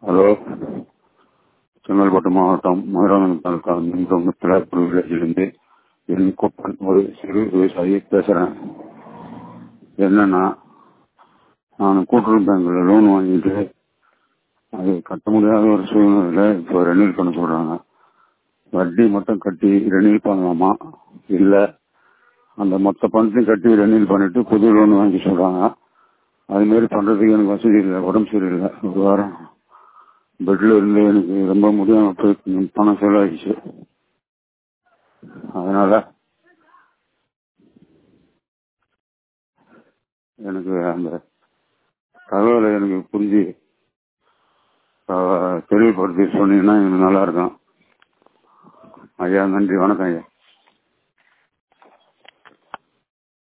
hello Chengalpattu மாவட்டம் மதுராந்தகம் தாலுக்கா மின்தொங்கத்தில் வில்லேஜிலிருந்து என் குப்பன் ஒரு சிறு விவசாயி பேசுகிறேன் என்னன்னா நான் கூட்டுறவு பேங்க்கில் லோன் வாங்கிட்டு அது கட்ட முடியாத ஒரு சூழ்நிலையில் இப்போ ரெனியூல் பண்ண சொல்கிறாங்க வட்டி மட்டும் கட்டி ரெனியூல் பண்ணலாமா இல்லை அந்த மொத்த பணத்தையும் கட்டி ரெனியூல் பண்ணிட்டு புது லோன் வாங்கி சொல்கிறாங்க அதுமாரி பண்ணுறதுக்கு எனக்கு வசதி இல்லை உடம்பு சரியில்லை ஒரு வாரம் பெட்டில் இருந்து எனக்கு ரொம்ப முடியாமல் போய் பணம் செலவாகிடுச்சு அதனால் எனக்கு அந்த தகவலை எனக்கு புரிஞ்சு தெளிவுபடுத்தி சொன்னீங்கன்னா எனக்கு நல்லா இருக்கும் ஐயா நன்றி வணக்கம் ஐயா